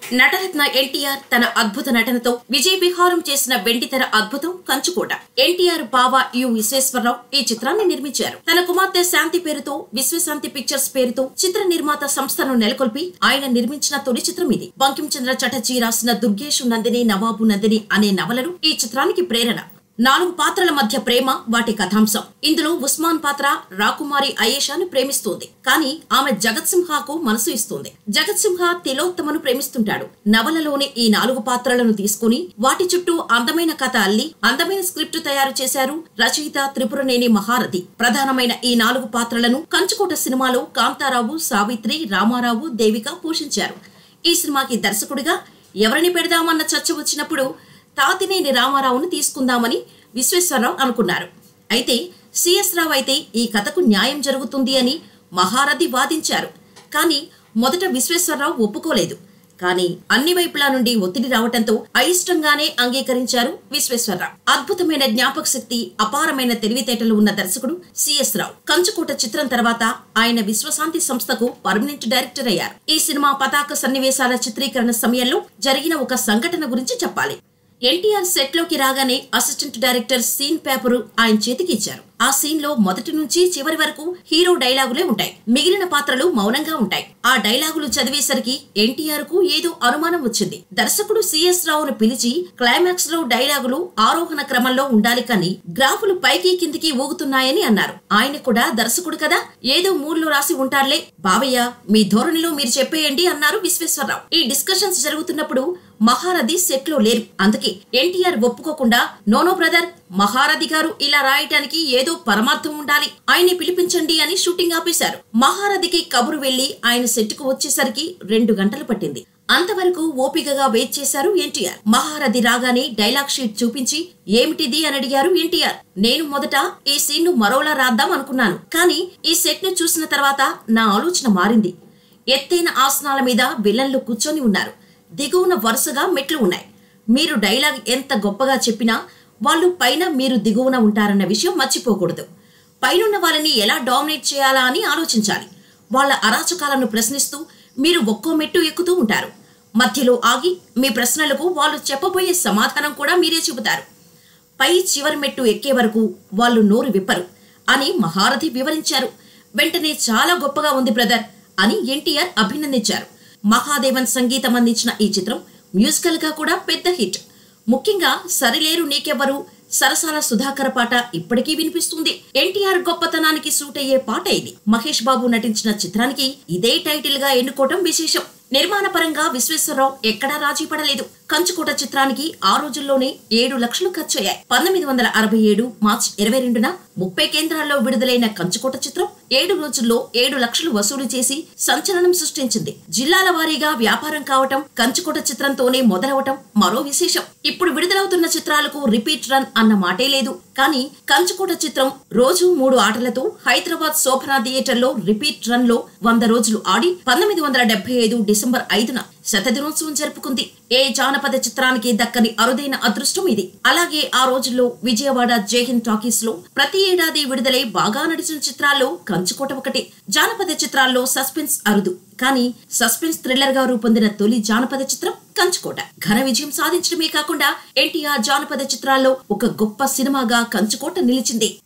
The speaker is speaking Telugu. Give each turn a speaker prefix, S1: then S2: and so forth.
S1: నటరత్న ఎన్టీఆర్ తన అద్భుత నటనతో విజయ విహారం చేసిన వెండితెర అద్భుతం కంచుకోట ఎన్టీఆర్ బావ యు విశ్వేశ్వరరావు ఈ చిత్రాన్ని నిర్మించారు తన కుమార్తె శాంతి పేరుతో విశ్వశాంతి పిక్చర్స్ పేరుతో చిత్ర నిర్మాత సంస్థను నెలకొల్పి ఆయన నిర్మించిన తొలి చిత్రం ఇది బంకిం చంద్ర చటర్జీ రాసిన దుర్గేషు నందిని నవాబు నందిని అనే నవలలు ఈ చిత్రానికి ప్రేరణ నాలుగు పాత్రల మధ్య ప్రేమ వాటి కథాంశం ఇందులో ఉస్మాన్ పాత్ర రాకుమారి అయేషాను ప్రేమిస్తోంది కానీ ఆమె జగత్ సింహాకు మనసు ఇస్తుంది జగత్ సింహ తిలోత్తమను ప్రేమిస్తుంటాడు నవలలోని ఈ నాలుగు పాత్రలను తీసుకుని వాటి చుట్టూ అందమైన కథ అల్లి అందమైన స్క్రిప్ట్ తయారు చేశారు రచయిత త్రిపురనేని మహారథి ప్రధానమైన ఈ నాలుగు పాత్రలను కంచుకోట సినిమాలో కాంతారావు సావిత్రి రామారావు దేవిక పోషించారు ఈ సినిమాకి దర్శకుడిగా ఎవరిని పెడదామన్న చర్చ వచ్చినప్పుడు తాతినేని రామారావును తీసుకుందామని విశ్వేశ్వరరావు అనుకున్నారు అయితే సిఎస్ రావు అయితే ఈ కథకు న్యాయం జరుగుతుంది అని మహారథి వాదించారు కానీ మొదట విశ్వేశ్వరరావు ఒప్పుకోలేదు కానీ అన్ని వైపులా నుండి ఒత్తిడి రావటంతో అయిష్టంగానే అంగీకరించారు విశ్వేశ్వరరావు అద్భుతమైన జ్ఞాపక శక్తి అపారమైన తెలివితేటలు ఉన్న దర్శకుడు సిఎస్ రావు కంచుకోట చిత్రం తర్వాత ఆయన విశ్వశాంతి సంస్థకు పర్మనెంట్ డైరెక్టర్ అయ్యారు ఈ సినిమా పతాక సన్నివేశాల చిత్రీకరణ సమయంలో జరిగిన ఒక సంఘటన గురించి చెప్పాలి ఎన్టీఆర్ సెట్ లోకి రాగానే అసిస్టెంట్ డైరెక్టర్ సీన్ పేపరు ఆయన చేతికి ఇచ్చారు ఆ సీన్ లో మొదటి నుంచి చివరి వరకు హీరో డైలాగులే ఉంటాయి మిగిలిన పాత్రలు మౌనంగా ఉంటాయి ఆ డైలాగులు చదివేసరికి ఎన్టీఆర్ కు ఏదో అనుమానం వచ్చింది దర్శకుడు సిఎస్ రావును పిలిచి క్లైమాక్స్ లో డైలాగులు ఆరోహణ క్రమంలో ఉండాలి కానీ గ్రాఫులు పైకి కిందికి ఊగుతున్నాయని అన్నారు ఆయన కూడా దర్శకుడు కదా ఏదో మూడ్లో రాసి ఉంటారులే బావయ్య మీ ధోరణిలో మీరు చెప్పేయండి అన్నారు విశ్వేశ్వరరావు ఈ డిస్కషన్స్ జరుగుతున్నప్పుడు మహారథి సెట్ లో లేరు అందుకే ఎన్టీఆర్ ఒప్పుకోకుండా నోనో బ్రదర్ మహారథి గారు ఇలా రాయటానికి ఏదో పరమార్థం ఉండాలి ఆయన్ని పిలిపించండి అని షూటింగ్ ఆపేశారు మహారథికి కబురు వెళ్లి ఆయన సెట్ కు వచ్చేసరికి రెండు గంటలు పట్టింది అంతవరకు ఓపికగా వెయిట్ చేశారు ఎన్టీఆర్ మహారథి రాగానే డైలాగ్ షీట్ చూపించి ఏమిటిది అని అడిగారు ఎన్టీఆర్ నేను మొదట ఈ సీన్ ను మరోలా రాద్దాం అనుకున్నాను కానీ ఈ సెట్ ను చూసిన తర్వాత నా ఆలోచన మారింది ఎత్తైన ఆసనాల మీద విలన్లు కూర్చొని ఉన్నారు దిగువన వరుసగా మెట్లు ఉన్నాయి మీరు డైలాగ్ ఎంత గొప్పగా చెప్పినా వాళ్ళు పైన మీరు దిగువన ఉంటారన్న విషయం మర్చిపోకూడదు పైనున్న వాళ్ళని ఎలా డామినేట్ చేయాలా అని ఆలోచించాలి వాళ్ళ అరాచకాలను ప్రశ్నిస్తూ మీరు ఒక్కో మెట్టు ఎక్కుతూ ఉంటారు మధ్యలో ఆగి మీ ప్రశ్నలకు వాళ్ళు చెప్పబోయే సమాధానం కూడా మీరే చెబుతారు పై చివరి మెట్టు ఎక్కే వరకు వాళ్ళు నోరు విప్పరు అని మహారథి వివరించారు వెంటనే చాలా గొప్పగా ఉంది బ్రదర్ అని ఎన్టీఆర్ అభినందించారు మహాదేవన్ సంగీతం అందించిన ఈ చిత్రం మ్యూజికల్ గా కూడా పెద్ద హిట్ ముఖ్యంగా సరిలేరు నీకెవ్వరు సరసాల సుధాకర్ పాట ఇప్పటికీ వినిపిస్తుంది ఎన్టీఆర్ గొప్పతనానికి సూట్ అయ్యే పాట ఇది మహేష్ బాబు నటించిన చిత్రానికి ఇదే టైటిల్ గా ఎన్నుకోవటం విశేషం నిర్మాణ పరంగా విశ్వేశ్వరరావు ఎక్కడా రాజీ పడలేదు కంచుకోట చిత్రానికి ఆ రోజుల్లోనే ఏడు లక్షలు ఖర్చయ్యాయి పంతొమ్మిది వందల అరవై ఏడు మార్చి ఇరవై రెండున ముప్పై కేంద్రాల్లో విడుదలైన కంచుకోట చిత్రం ఏడు రోజుల్లో ఏడు లక్షలు వసూలు చేసి సంచలనం సృష్టించింది జిల్లాల వారీగా వ్యాపారం కావటం కంచుకోట చిత్రంతోనే మొదలవటం మరో విశేషం ఇప్పుడు విడుదలవుతున్న చిత్రాలకు రిపీట్ రన్ అన్న మాటే లేదు కానీ కంచుకోట చిత్రం రోజు మూడు ఆటలతో హైదరాబాద్ శోభనా థియేటర్లో రిపీట్ రన్ లో వంద రోజులు ఆడి పంతొమ్మిది వందల డెబ్బై ఐదు డిసెంబర్ ఐదున శతదినోత్సవం జరుపుకుంది ఏ జానపద చిత్రానికి దక్కని అరుదైన అదృష్టం ఇది అలాగే ఆ రోజుల్లో విజయవాడ జైహింద్ టాకీస్ లో ప్రతి ఏడాది విడుదలై బాగా నడిచిన చిత్రాల్లో కంచుకోట ఒకటి జానపద చిత్రాల్లో సస్పెన్స్ అరుదు కానీ సస్పెన్స్ థ్రిల్లర్ గా రూపొందిన తొలి జానపద చిత్రం కంచుకోట ఘన విజయం సాధించడమే కాకుండా ఎన్టీఆర్ జానపద చిత్రాల్లో ఒక గొప్ప సినిమాగా కంచుకోట నిలిచింది